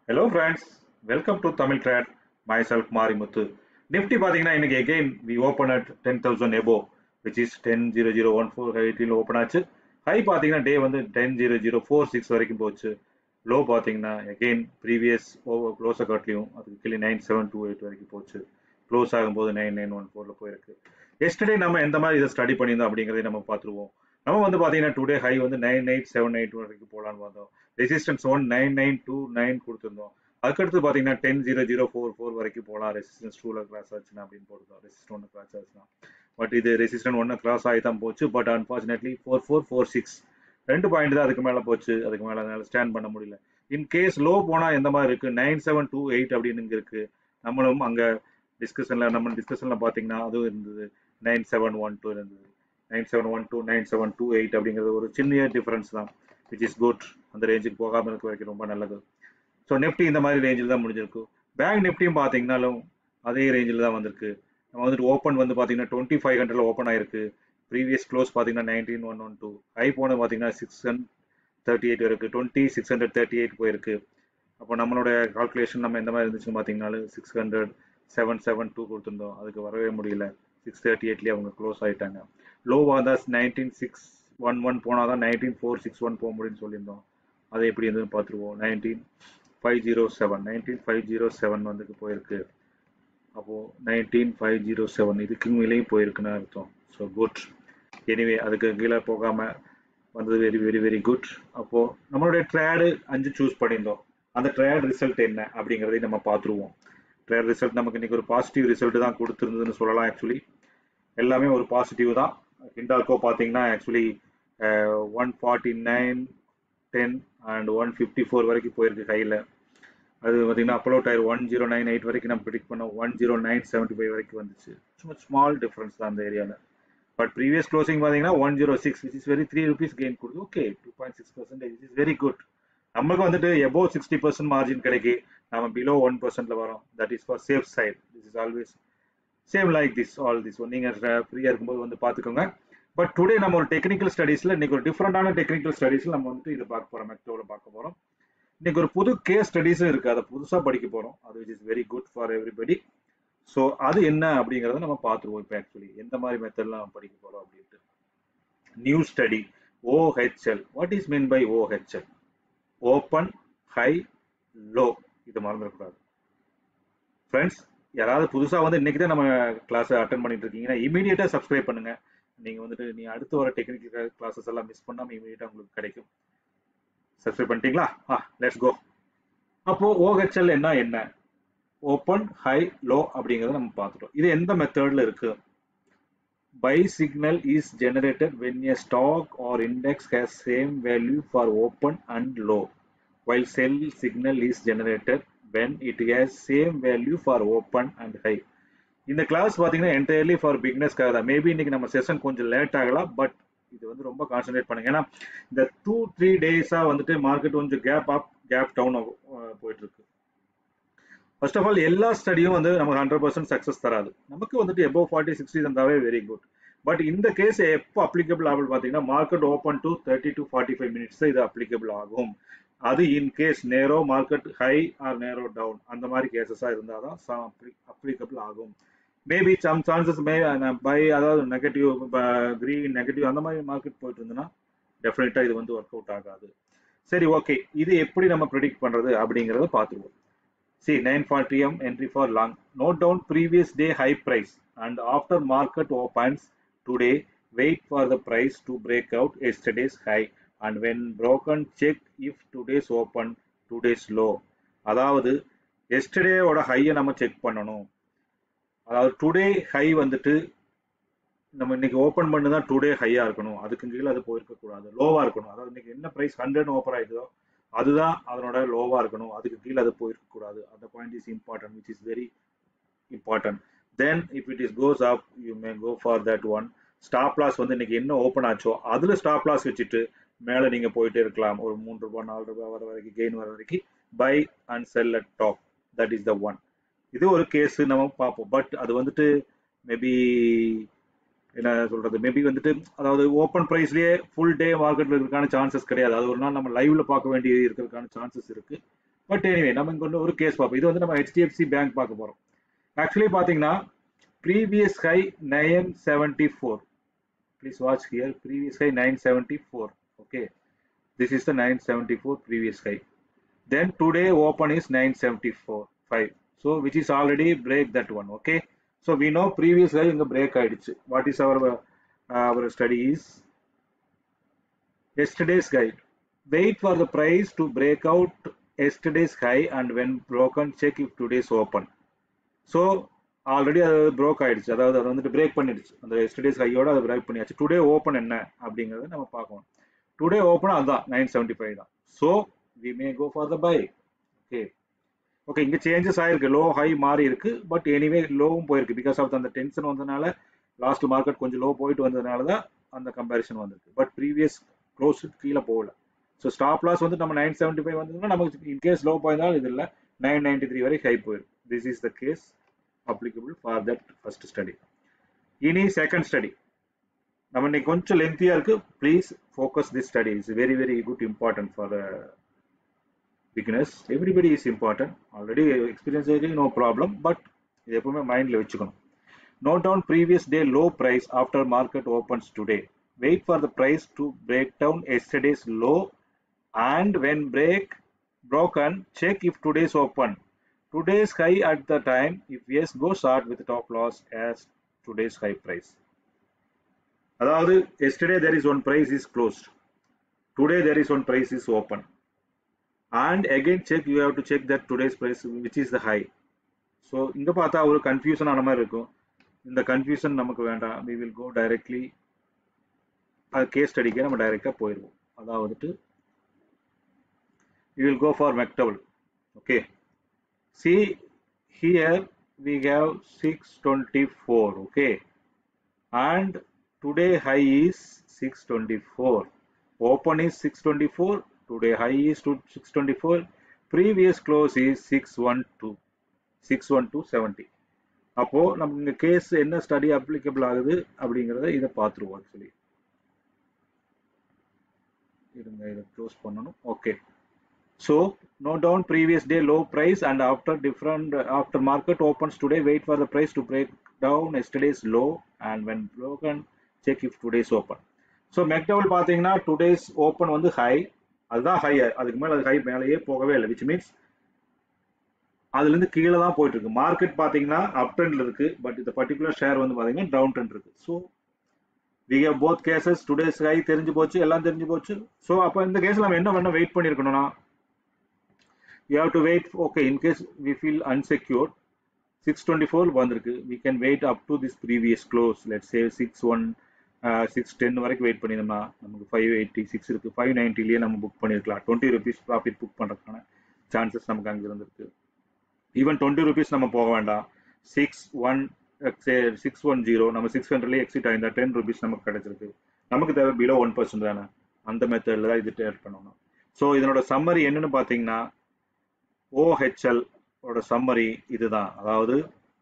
Hello friends welcome to Tamil trade myself Marimuthu Nifty பார்த்தீங்கன்னா இன்னைக்கு again we open at ten thousand above which is ten zero zero one four எயிட்டில் open ஆச்சு high பார்த்தீங்கன்னா day வந்து ten zero zero four six வரைக்கும் போச்சு low பார்த்தீங்கன்னா again previous over க்ளோஸை காட்டிலையும் அதுக்கு கீழே நைன் செவன் டூ எயிட் வரைக்கும் போச்சு க்ளோஸ் ஆகும்போது நைன் நைன் ஒன் ஃபோரில் போயிருக்கு எஸ்டர்டே நம்ம எந்த மாதிரி இதை ஸ்டடி பண்ணியிருந்தோம் அப்படிங்கிறதை நம்ம பார்த்துருவோம் நம்ம வந்து பார்த்தீங்கன்னா டுடே ஹை வந்து நைன் எயிட் செவன் எயிட் வரைக்கும் போகலான்னு பார்த்தோம் resistance one nine nine two nine கொடுத்துருந்தோம் அதுக்கடுத்து பார்த்தீங்கன்னா ten zero zero four four வரைக்கும் போகலாம் ரெசிஸ்டன்ஸ் டூவில் கிராஸ் ஆச்சுன்னா அப்படின்னு போட்டுருந்தோம் ரெசிஸ்டன் ஒன்று கிராஸ் ஆச்சுன்னா பட் இது ரெசிஸ்டன் ஒன்று கிராஸ் ஆகி தான் போச்சு but unfortunately four four four six ரெண்டு பாயிண்ட் தான் அதுக்கு மேலே போச்சு அதுக்கு மேலே அதனால ஸ்டாண்ட் பண்ண முடியல இன் கேஸ் லோ போனால் எந்த மாதிரி இருக்குது நைன் செவன் டூ எயிட் அப்படின்னு இங்கே இருக்குது நம்மளும் அங்கே டிஸ்கஷனில் நம்ம டிஸ்கஷனில் பார்த்தீங்கன்னா அதுவும் இருந்தது நைன் செவன் ஒன் டூ இருந்தது nine seven one two nine seven two eight அப்படிங்கிறது ஒரு சின்ன டிஃபரன்ஸ் தான் விச் இஸ் குட் அந்த ரேஞ்சுக்கு போகாமல் இருக்க வரைக்கும் ரொம்ப நல்லது ஸோ நிஃப்டி இந்த மாதிரி ரேஞ்சில் தான் முடிஞ்சிருக்கு பேங்க் நிஃப்டியும் பார்த்தீங்கன்னாலும் அதே ரேஞ்சில் தான் வந்திருக்கு நம்ம வந்துட்டு ஓப்பன் வந்து பார்த்தீங்கன்னா டுவெண்ட்டி ஃபைவ் ஹண்ட்ரட்ல ஓப்பன் ஆயிருக்கு ப்ரீவியஸ் க்ளோஸ் பார்த்தீங்கன்னா nineteen one one two high போனது பார்த்தீங்கன்னா சிக்ஸ் ஹண்ட்ரட் தேர்ட்டி எயிட் இருக்குது twenty six hundred thirty eight போயிருக்கு அப்போ நம்மளோட கால்குலேஷன் நம்ம எந்த மாதிரி இருந்துச்சுன்னு பார்த்தீங்கன்னாலும் six hundred seven seven two கொடுத்துருந்தோம் அதுக்கு வரவே முடியல சிக்ஸ் தேர்ட்டி எயிட்லேயே அவங்க க்ளோஸ் ஆகிட்டாங்க லோவாக தான் நைன்டீன் சிக்ஸ் ஒன் ஒன் போனால் தான் நைன்டீன் ஃபோர் சிக்ஸ் ஒன் போக முடியும்னு சொல்லியிருந்தோம் அது எப்படி இருந்ததுன்னு பார்த்துருவோம் nineteen five zero seven nineteen five zero seven வந்துட்டு போயிருக்கு அப்போது நைன்டீன் ஃபைவ் ஜீரோ செவன் இதுக்கு மேலேயும் போயிருக்குன்னு அர்த்தம் ஸோ குட் எனிவே அதுக்கு கீழே போகாமல் வந்தது வெரி வெரி வெரி குட் அப்போது நம்மளுடைய ட்ரேடு அஞ்சு சூஸ் பண்ணியிருந்தோம் அந்த ட்ரேட் ரிசல்ட் என்ன அப்படிங்கிறதை நம்ம பார்த்துருவோம் ட்ரேட் ரிசல்ட் நமக்கு இன்னைக்கு ஒரு பாசிட்டிவ் ரிசல்ட் தான் கொடுத்துருந்ததுன்னு சொல்லலாம் ஆக்சுவலி எல்லாமே ஒரு பாசிட்டிவ் தான் ஹிண்டால்கோ பார்த்தீங்கன்னா actually one forty nine ten and one fifty four வரைக்கும் போயிருக்கு கையில் அது பார்த்தீங்கன்னா Apollo tyre one zero nine eight வரைக்கும் நம்ம ப்ரிடிக் பண்ணோம் one zero nine seventy five வரைக்கும் வந்துச்சு சும்மா ஸ்மால் டிஃப்ரென்ஸ் தான் அந்த ஏரியாவில் பட் ப்ரீவியஸ் க்ளோசிங் பார்த்தீங்கன்னா one zero six which is very three rupees gain கொடுத்து okay two point six percentage is very good நமக்கு வந்துட்டு எபோவ் சிக்ஸ்டி பர்சன்ட் மார்ஜின் கிடைக்கி நம்ம பிலோ ஒன் பர்சன்ட்ல வரோம் that is for safe side this is always same like this all this நீங்கள் ஃப்ரீயாக இருக்கும்போது வந்து பார்த்துக்கோங்க பட் டுடே நம்ம ஒரு டெக்னிக்கல் ஸ்டடீஸில் இன்னைக்கு ஒரு டிஃப்ரெண்டான டெக்னிக்கல் ஸ்டடீஸில் நம்ம வந்துட்டு இதை பார்க்க போகிறோம் மெக்டோவில் பார்க்க போகிறோம் இன்னைக்கு ஒரு புது கேஸ் ஸ்டடீஸும் இருக்குது அதை புதுசாக படிக்க போகிறோம் அது which is very good for everybody so அது என்ன அப்படிங்கிறத நம்ம பார்த்துருவோம் இப்போ ஆக்சுவலி எந்த மாதிரி மெத்தட்லாம் நம்ம படிக்க போகிறோம் அப்படின்ட்டு new study OHL what is mean by OHL open high low இது மறந்துடக்கூடாது ஃப்ரெண்ட்ஸ் யாராவது புதுசாக வந்து இன்னைக்கு தான் நம்ம கிளாஸை அட்டன் பண்ணிட்டு இருக்கீங்கன்னா இமீடியட்டாக சப்ஸ்கிரைப் பண்ணுங்க நீங்கள் வந்துட்டு நீ அடுத்து வர டெக்னிக்கல் கிளாஸஸ் எல்லாம் மிஸ் பண்ணாமல் இமீடியட்டாக உங்களுக்கு கிடைக்கும் சப்ஸ்கிரைப் பண்ணிட்டீங்களா ஆ லெட்ஸ் கோ அப்போ ஓஹெச்எல் என்ன என்ன ஓப்பன் ஹை லோ அப்படிங்கிறத நம்ம பார்த்துட்டோம் இது எந்த மெத்தடில் இருக்கு buy signal is generated when a stock or index has same value for open and low while sell signal is generated when it has same value for open and high இந்த class பார்த்தீங்கன்னா entirely for பிக்னஸ்க்காக தான் maybe இன்னைக்கு நம்ம session கொஞ்சம் late ஆகலாம் but இது வந்து ரொம்ப கான்சென்ட்ரேட் பண்ணுங்க ஏன்னா இந்த டூ த்ரீ டேஸாக வந்துட்டு மார்க்கெட் கொஞ்சம் கேப் அப் கேப் டவுன் போயிட்டு இருக்கு ஃபர்ஸ்ட் ஆஃப் ஆல் எல்லா ஸ்டடியும் வந்து நமக்கு ஹண்ட்ரட் பர்சன்ட் சக்ஸஸ் தராது நமக்கு வந்துட்டு எபோவ் ஃபார்ட்டி சிக்ஸ்டி இருந்தாவே வெரி குட் பட் இந்த கேஸ் எப்போ அப்ளிகபிள் ஆகும் பார்த்தீங்கன்னா market open to thirty to forty five minutes இது அப்ளிகபிள் ஆகும் அது in case narrow market high or narrow down அந்த மாதிரி கேசஸாக இருந்தால் தான் அப்ளிகபிள் ஆகும் maybe some chances may by அதாவது நெகட்டிவ் க்ரீன் நெகட்டிவ் அந்த மாதிரி மார்க்கெட் போயிட்டு இருந்ததுன்னா டெஃபினட்டாக இது வந்து ஒர்க் அவுட் ஆகாது சரி ஓகே இது எப்படி நம்ம ப்ரிடிக்ட் பண்ணுறது அப்படிங்கிறத பார்த்துருவோம் see nine forty M entry for long note down previous day high price and after market opens today wait for the price to break out yesterday's high and when broken check if today's open today's low அதாவது எஸ்டர்டேவோட ஹையை நம்ம check பண்ணணும் அதாவது today high வந்துட்டு நம்ம இன்னைக்கு open பண்ணி தான் டுடே ஹையா இருக்கணும் அதுக்கு கீழே அது போயிருக்க கூடாது லோவா இருக்கணும் அதாவது இன்னைக்கு என்ன பிரைஸ் ஹண்ட்ரட் ஓப்பன் ஆயிடுதோ அதுதான் அதனோட லோவா இருக்கணும் அதுக்கு கீழே அது போயிருக்க கூடாது அந்த point is important which is very important then if it is goes up you may go for that one stop loss வந்து இன்னைக்கு என்ன ஓப்பன் ஆச்சோ அதுல ஸ்டாப் லாஸ் வச்சுட்டு மேலே நீங்கள் போயிட்டே இருக்கலாம் ஒரு மூன்று ரூபாய் நாலு ரூபாய் வர வரைக்கும் கெயின் வர வரைக்கும் buy and sell at top that is the one இது ஒரு கேஸ் நம்ம பார்ப்போம் பட் அது வந்துட்டு மேபி என்ன சொல்றது மேபி வந்துட்டு அதாவது ஓப்பன் ப்ரைஸ்லயே ஃபுல் டே மார்க்கெட்ல இருக்கிறதுக்கான சான்சஸ் கிடையாது அது ஒரு நாள் நம்ம லைவ்ல பார்க்க வேண்டிய இருக்கிறதுக்கான சான்சஸ் இருக்கு பட் எனிவே நம்ம இங்க ஒன்று ஒரு கேஸ் பார்ப்போம் இது வந்து நம்ம ஹெச்டிஎஃப்சி பேங்க் பார்க்க போறோம் ஆக்சுவலி பாத்தீங்கன்னா previous high nine seventy four please watch here previous high nine seventy four okay this is the 974 previous high then today open is 974 5 so which is already break that one okay so we know previous high in the break ஆயிடுச்சு what is our uh, our study is yesterday's guide wait for the price to break out yesterday's high and when broken check if today's open so already அது break ஆயிடுச்சு அதாவது அது வந்துட்டு break பண்ணிடுச்சு அந்த yesterday's ஹையோட அது break பண்ணியாச்சு today open என்ன அப்படிங்கறத நம்ம பார்க்கணும் டுடே ஓப்பன் அதுதான் நைன் செவன்டி ஃபைவ் தான் so we may go for the buy okay okay இங்கே சேஞ்சஸ் ஆயிருக்கு லோ ஹை மாறி இருக்கு பட் எனிவே லோவும் போயிருக்கு பிகாஸ் ஆஃப் அந்த டென்ஷன் வந்ததுனால லாஸ்ட் மார்க்கெட் கொஞ்சம் லோ போயிட்டு வந்ததுனால தான் அந்த கம்பேரிசன் வந்திருக்கு பட் ப்ரீவியஸ் க்ளோஸ் கீழே போகல ஸோ ஸ்டாப் லாஸ் வந்து நம்ம நைன் செவன்டி ஃபைவ் வந்ததுன்னா நமக்கு இன்கேஸ் லோ போயிருந்தாலும் இது இல்லை நைன் நைன்டி த்ரீ வரை ஹை போயிருக்கு this is the case applicable for that first study இனி செகண்ட் ஸ்டடி நம்ம இன்னைக்கு கொஞ்சம் லென்த்தியா இருக்கு please focus this study is very very good important for beginners everybody is important already experience இருக்கு no problem but இது எப்பவுமே மைண்ட்ல வச்சுக்கணும் note down previous day low price after market opens today wait for the price to break down yesterday's low and when break broken check if today's open today's high at the time if yes go short with top loss as today's high price அதாவது yesterday there is one price is closed today there is one price is open and again check you have to check that today's price which is the high so இங்க பார்த்தா ஒரு confusion ஆன மாதிரி இருக்கும் இந்த confusion நமக்கு வேண்டாம் we will go directly அது கேஸ் ஸ்டடிக்கே நம்ம டைரெக்டாக போயிடுவோம் அதாவது we will go for McDowell okay see here we have 624 okay and today high is 624 open is 624 today high is to 624 previous close is 612 61270 அப்போ நம்ம இந்த கேஸ் என்ன ஸ்டடி அப்ளிகபிள் ஆகுது அப்படிங்கறத இதை பார்த்துருவோம் ஆக்சுவலி இருங்க இதை க்ளோஸ் பண்ணணும் okay so note down previous day low price and after different after market opens today wait for the price to break down yesterday's low and when broken check if today's open so McDowell பாத்தீங்கன்னா today's open வந்து high அதுதான் high அதுக்கு மேல அது high மேலேயே போகவே இல்லை which means அதுல இருந்து கீழே தான் போயிட்டு இருக்கு மார்க்கெட் பாத்தீங்கன்னா அப் ட்ரெண்ட்ல இருக்கு பட் இந்த பர்டிகுலர் ஷேர் வந்து பாத்தீங்கன்னா டவுன் ட்ரெண்ட் இருக்கு so we have both cases today's high தெரிஞ்சு போச்சு எல்லாம் தெரிஞ்சு போச்சு ஸோ அப்போ இந்த கேஸ்ல நம்ம என்ன பண்ண வெயிட் பண்ணிருக்கணும்னா you have to wait okay in case we feel unsecured 624 வந்திருக்கு we can wait up to this previous close let's say 61 six ten வரைக்கும் வெயிட் பண்ணியிருந்தோம்னா நமக்கு ஃபைவ் எயிட்டி சிக்ஸ் இருக்கு ஃபைவ் நைன்ட்டிலேயே நம்ம புக் பண்ணியிருக்கலாம் டுவெண்ட்டி ருபீஸ் ப்ராஃபிட் புக் பண்ணுறதுக்கான chances நமக்கு அங்கே இருந்திருக்கு ஈவன் டுவெண்ட்டி ருபீஸ் நம்ம போக வேண்டாம் six one six one zero நம்ம சிக்ஸ் ஹண்ட்ரட்லேயே எக்ஸிட் ஆயிருந்தா டென் ருபீஸ் நமக்கு கிடைச்சிருக்கு நமக்கு தேவை பிலோ ஒன் பர்சன்ட் தானே அந்த மெத்தடில் தான் இது டேட் பண்ணணும் ஸோ இதனோட சம்மரி என்னன்னு பார்த்தீங்கன்னா ஓஹெச்எல் ஓட சம்மரி இதுதான் அதாவது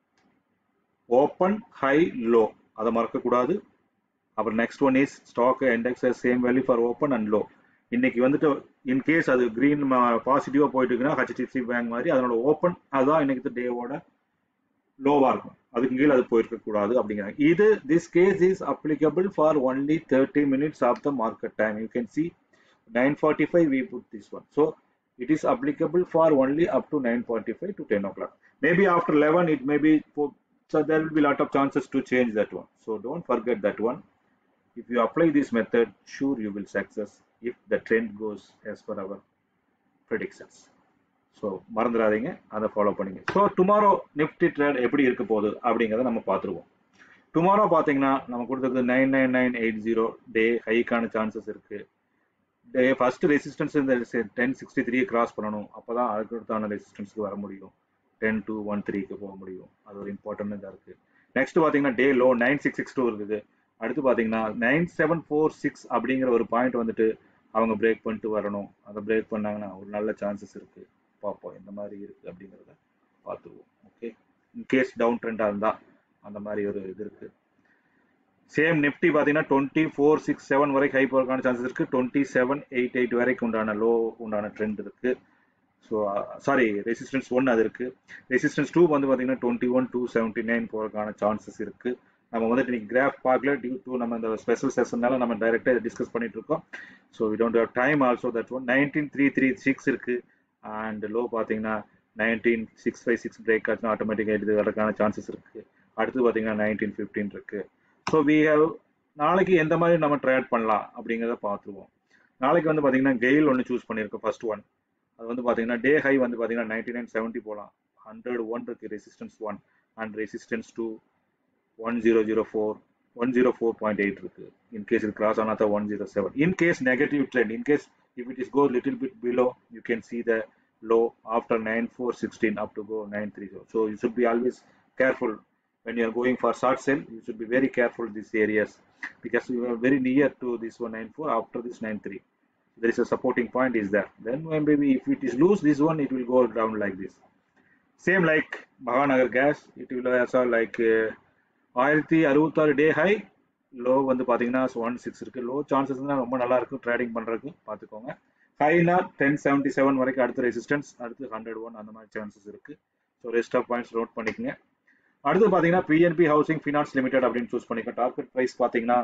ஓப்பன் ஹை லோ அதை மறக்கக்கூடாது அப்புறம் next one is stock index same value for open and low இன்னைக்கு வந்துட்டு இன்கேஸ் அது கிரீன் பாசிட்டிவா போயிட்டு இருக்குன்னா ஹெச்டிஎஃப்சி பேங்க் மாதிரி அதனோட ஓப்பன் அதுதான் இன்னைக்கு டேவோட லோவா இருக்கும் அதுக்கு கீழே அது போயிருக்க கூடாது அப்படிங்கிறாங்க இது this case is applicable for only thirty minutes of the market time you can see nine forty five we put this one so it is applicable for only up to 9.45 to 10 o'clock. Maybe after 11, it may be, so there will be a lot of chances to change that one. So don't forget that one. If you apply this method, sure you will success if the trend goes as per our predictions. So மறந்துடாதீங்க அதை follow பண்ணுங்க so tomorrow Nifty trade எப்படி இருக்க போகுது அப்படிங்கிறத நம்ம பார்த்துருவோம் tomorrow பார்த்தீங்கன்னா நம்ம கொடுத்தது nine nine nine eight zero day ஹைக்கான சான்சஸ் இருக்கு ஃபர்ஸ்ட் ரெசிஸ்டன்ஸ் இந்த டென் சிக்ஸ்டி த்ரீ கிராஸ் பண்ணணும் அப்பதான் அதுக்கடுத்தான ரெசிஸ்டன்ஸ்க்கு வர முடியும் டென் டூ ஒன் த்ரீக்கு போக முடியும் அது ஒரு இம்பார்ட்டன்ட் இதாக இருக்கு நெக்ஸ்ட் பார்த்தீங்கன்னா day low nine six six two இருக்குது அடுத்து பார்த்தீங்கன்னா நைன் செவன் ஃபோர் சிக்ஸ் அப்படிங்கிற ஒரு பாயிண்ட் வந்துட்டு அவங்க பிரேக் பண்ணிட்டு வரணும் அதை பிரேக் பண்ணாங்கன்னா ஒரு நல்ல சான்சஸ் இருக்கு பார்ப்போம் இந்த மாதிரி இருக்கு அப்படிங்கிறத பார்த்துருவோம் ஓகே இன்கேஸ் டவுன் ட்ரெண்டாக இருந்தால் அந்த மாதிரி ஒரு இது இருக்கு சேம் நிஃப்டி பார்த்தீங்கன்னா டுவெண்ட்டி ஃபோர் சிக்ஸ் செவன் வரைக்கும் ஹை போகிறதுக்கான சான்சஸ் இருக்கு டுவெண்ட்டி செவன் எயிட் எயிட் வரைக்கும் உண்டான லோ உண்டான ட்ரெண்ட் இருக்கு ஸோ சாரி ரெசிஸ்டன்ஸ் ஒன் அது இருக்கு ரெசிஸ்டன்ஸ் டூ வந்து பார்த்தீங்கன்னா twenty one two seventy nine போகிறதுக்கான சான்சஸ் இருக்கு நம்ம வந்துட்டு இன்னைக்கு கிராஃப் பார்க்கல டியூ டூ நம்ம இந்த ஸ்பெஷல் செஷன்னால நம்ம டைரெக்டாக டிஸ்கஸ் பண்ணிட்டு இருக்கோம் so we don't have time also that one nineteen three three six இருக்கு அண்ட் லோ பார்த்தீங்கன்னா nineteen six five six break ஆச்சுன்னா ஆட்டோமேட்டிக்காக இது வரதுக்கான சான்சஸ் இருக்கு அடுத்து பார்த்தீங்கன்னா நைன்டீன் ஃபிஃப்டீன் இருக்கு ஸோ வி ஹவ் நாளைக்கு எந்த மாதிரி நம்ம ட்ரேட் பண்ணலாம் அப்படிங்கிறத பார்த்துருவோம் நாளைக்கு வந்து பார்த்தீங்கன்னா கெயில் ஒன்று சூஸ் பண்ணியிருக்கோம் ஃபர்ஸ்ட் ஒன் அது வந்து பார்த்தீங்கன்னா டே ஹை வந்து பார்த்தீங்கன்னா நைன்டி நைன் செவன்ட்டி போகலாம் ஹண்ட்ரட் ஒன் இருக்கு resistance one and resistance two one zero zero four one zero four point eight இருக்கு இன் கேஸ் இது கிராஸ் ஆனால் தான் one zero seven in case negative trend in case if it is go little bit below you can see the low after 9416 up to go 930 so you should be always careful when you are going for short sell you should be very careful these areas because you are very near to this 194 after this 93 there is a supporting point is there then when maybe if it is loose this one it will go down like this same like mahanagar gas it will also like uh, ஆயிரத்தி அறுபத்தாறு டே high low வந்து பார்த்தீங்கன்னா one six இருக்கு low chances தான் ரொம்ப நல்லா இருக்கும் trading பண்ணுறதுக்கு பார்த்துக்கோங்க ஹைனா டென் செவன்ட்டி செவன் வரைக்கும் அடுத்த ரெசிஸ்டன்ஸ் அடுத்து ஹண்ட்ரட் ஒன் அந்த மாதிரி சான்சஸ் இருக்கு so rest of points note பண்ணிக்கங்க அடுத்து பார்த்தீங்கன்னா பிஎன்பி ஹவுசிங் ஃபினான்ஸ் லிமிடெட் அப்படின்னு சூஸ் பண்ணிக்கோங்க டார்கெட் ப்ரைஸ் பார்த்தீங்கன்னா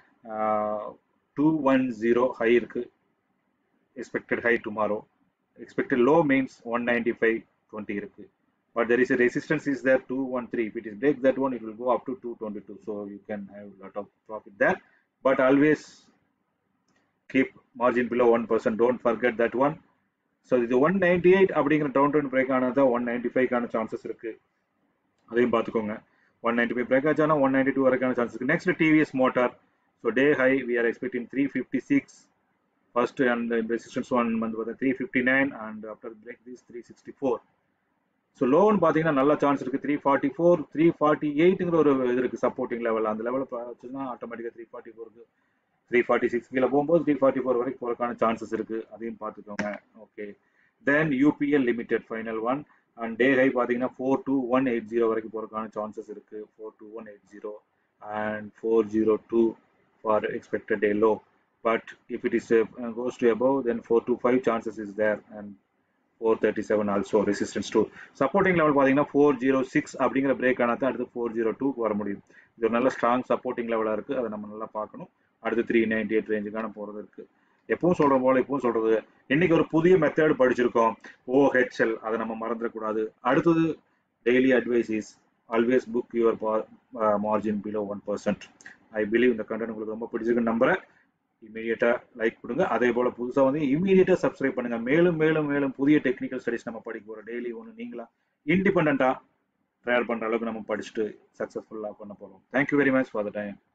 டூ ஒன் ஜீரோ ஹை இருக்கு expected high tomorrow expected low means one ninety five twenty இருக்கு but there is a resistance is there 213 if it is break that one it will go up to 222 so you can have a lot of profit there but always keep margin below 1% don't forget that one so இது 198 அப்படிங்கிற down down break ஆனதா 195 கான chances இருக்கு அதையும் பார்த்துக்கோங்க 195 break ஆச்சானா 192 வரைக்கான chances இருக்கு next TVS motor so day high we are expecting three fifty six first and resistance one வந்து பார்த்தா three fifty nine and after break this three sixty four so லோன் பார்த்தீங்கன்னா நல்ல சான்ஸ் இருக்குது three forty four three forty எயிட்டுங்கிற ஒரு இது இருக்குது சப்போர்ட்டிங் லெவல் அந்த லெவலில் வச்சுன்னா ஆட்டோமேட்டிக்காக த்ரீ ஃபார்ட்டி ஃபோருக்கு த்ரீ ஃபார்ட்டி சிக்ஸ் கீழே போகும்போது த்ரீ ஃபார்ட்டி ஃபோர் வரைக்கும் போகிறதுக்கான சான்சஸ் இருக்குது அதையும் பார்த்துக்கோங்க okay then UPL limited final one and day high பார்த்தீங்கன்னா four two one eight zero வரைக்கும் போகிறதுக்கான சான்சஸ் இருக்குது four two one eight zero and four zero two for expected day low but if it is goes to above then four two five chances is there and four thirty seven also resistance two supporting level பார்த்தீங்கன்னா four zero six அப்படிங்கிற break ஆனால் தான் அடுத்து four zero டூக்கு வர முடியும் இது ஒரு நல்ல ஸ்ட்ராங் சப்போர்ட்டிங் லெவலாக இருக்குது அதை நம்ம நல்லா பார்க்கணும் அடுத்து த்ரீ நைன்டி எயிட் ரேஞ்சுக்கான போகிறது இருக்குது எப்பவும் சொல்கிற போல எப்பவும் சொல்கிறது இன்னைக்கு ஒரு புதிய மெத்தட் படிச்சிருக்கோம் ஓஹெச்எல் அதை நம்ம மறந்துடக்கூடாது அடுத்தது daily advice is always book your margin below one percent I believe இந்த கண்டென்ட் உங்களுக்கு ரொம்ப பிடிச்சிருக்குன்னு நம்புறேன் இமீடியட்டா லைக் கொடுங்க அதே போல புதுசா வந்து இமீடியட்டா சப்ஸ்கிரைப் பண்ணுங்க மேலும் மேலும் மேலும் புதிய டெக்னிக்கல் ஸ்டடிஸ் நம்ம படிக்க போறோம் டெய்லி ஒன்று நீங்களா இண்டிபெண்டா ட்ரையல் பண்ற அளவுக்கு நம்ம படிச்சுட்டு சக்சஸ்ஃபுல்லா பண்ண போறோம் thank you very much for the time